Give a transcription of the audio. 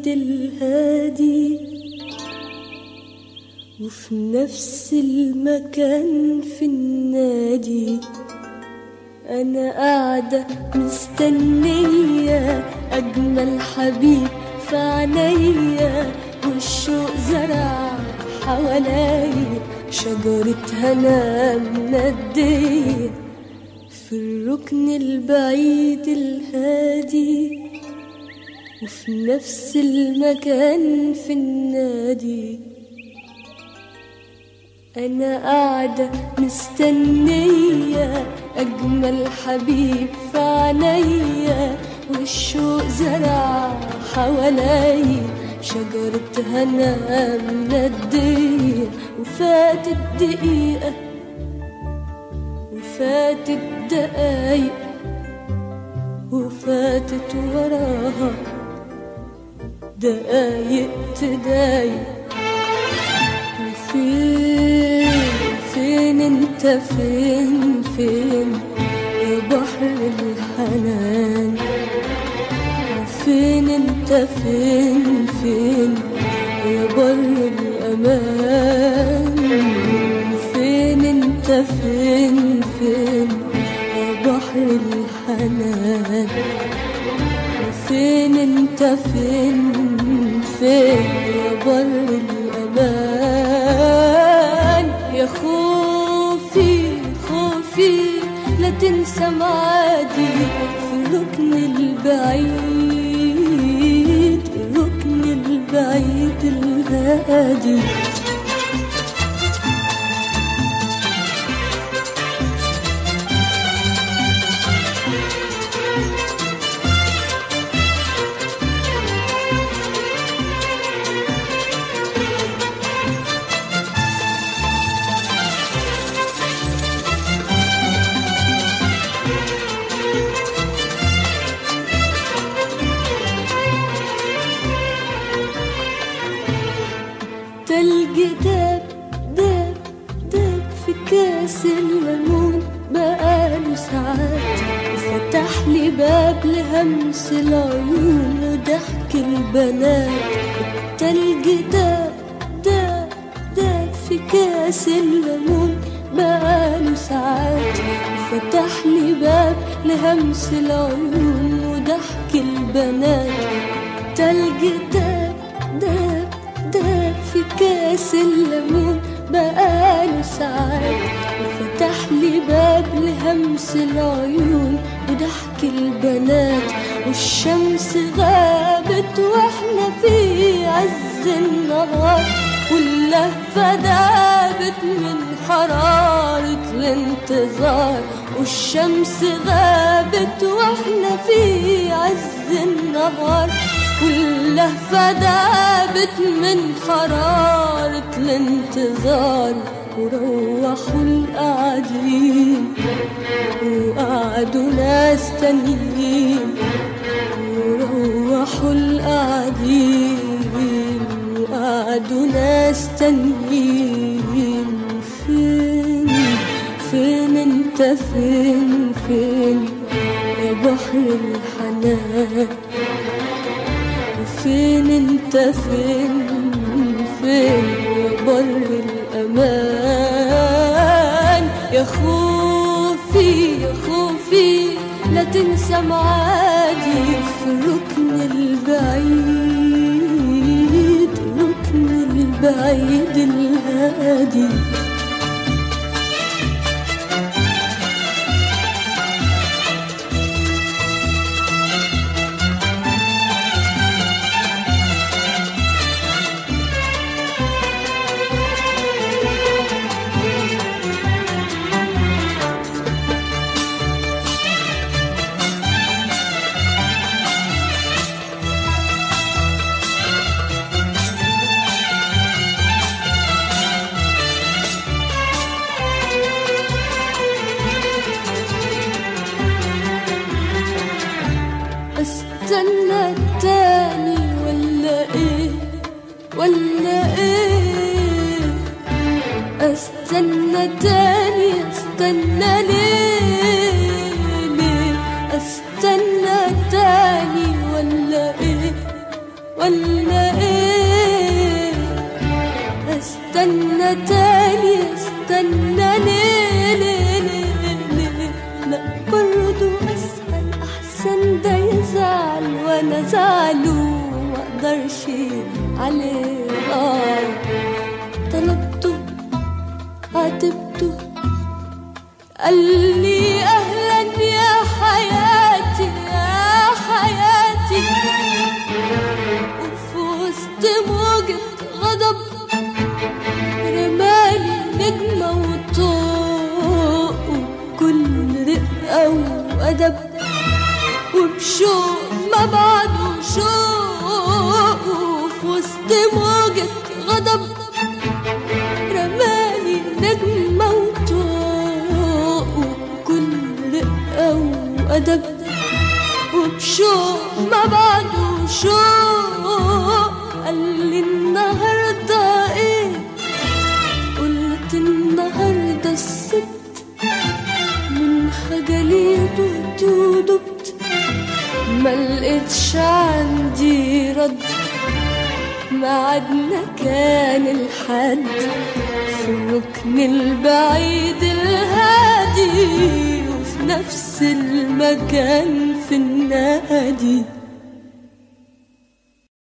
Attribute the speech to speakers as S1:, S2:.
S1: البعيد الهادي وفي نفس المكان في النادي أنا قاعدة مستنية أجمل حبيب في عينيا والشوق زرع حواليا شجرة هنا مندية في الركن البعيد الهادي وفي نفس المكان في النادي أنا قاعدة مستنية أجمل حبيب في عينيا والشوق زرع حواليا شجرة هنا مندية وفاتت دقيقة وفاتت دقايق وفاتت وراها دقايق تضايق وفين فين انت فين فين يا بحر الحنان فين انت فين فين يا بر الامان فين انت فين فين يا بحر الحنان فين انت فين فين يا بر الامان يا خوفي خوفي لا تنسى معادي في الركن البعيد الركن البعيد الهادي تلج داب داب داب في كاس الليمون بقاله ساعات وفتح لي باب لهمس العيون وضحك البنات التلج داب داب داب في كاس الليمون بقاله ساعات وفتح لي باب لهمس العيون وضحك البنات تلج داب داب داب في كاس الليمون بقاله ساعات وفتح لي باب لهمس العيون وضحك البنات والشمس غابت واحنا في عز النهار واللهفة دابت من حرارة الانتظار والشمس غابت واحنا في عز النهار واللهفة دابت من حرارة الانتظار وروحوا القاعدين وقعدوا ناس تانيين وروحوا القاعدين وقعدوا ناس تانيين فين فين انت فين فين يا بحر الحنان فين انت فين فين يا بر الامان يا خوفي يا خوفي لا تنسى معادي في الركن البعيد الركن البعيد الهادي استنى التاني ولا ايه ولا ايه استنى تاني استنى ليه ليه استنى تاني ولا ايه ولا ايه استنى تاني استنى ليه ليه ليه ليه لا برضو اسأل احسن ده يزعل وانا زعله مقدرش عليه آه طلبته عاتبته قال لي اهلا يا حياتي يا حياتي وفي وسط موجة غضب رمالي نجمة وطوق وكل رقة وأدب وبشوق ما بعده شوق وفي وسط موجة غضب رمالي نجمة وطوق وكل رقة وأدب وبشوق ما بعده شوق قال لي النهاردة ايه قلت النهاردة السبت من خجلي دهت ودبت ما لقيتش عندي رد ميعادنا كان الحد في الركن البعيد الهادي وفي نفس المكان في النادي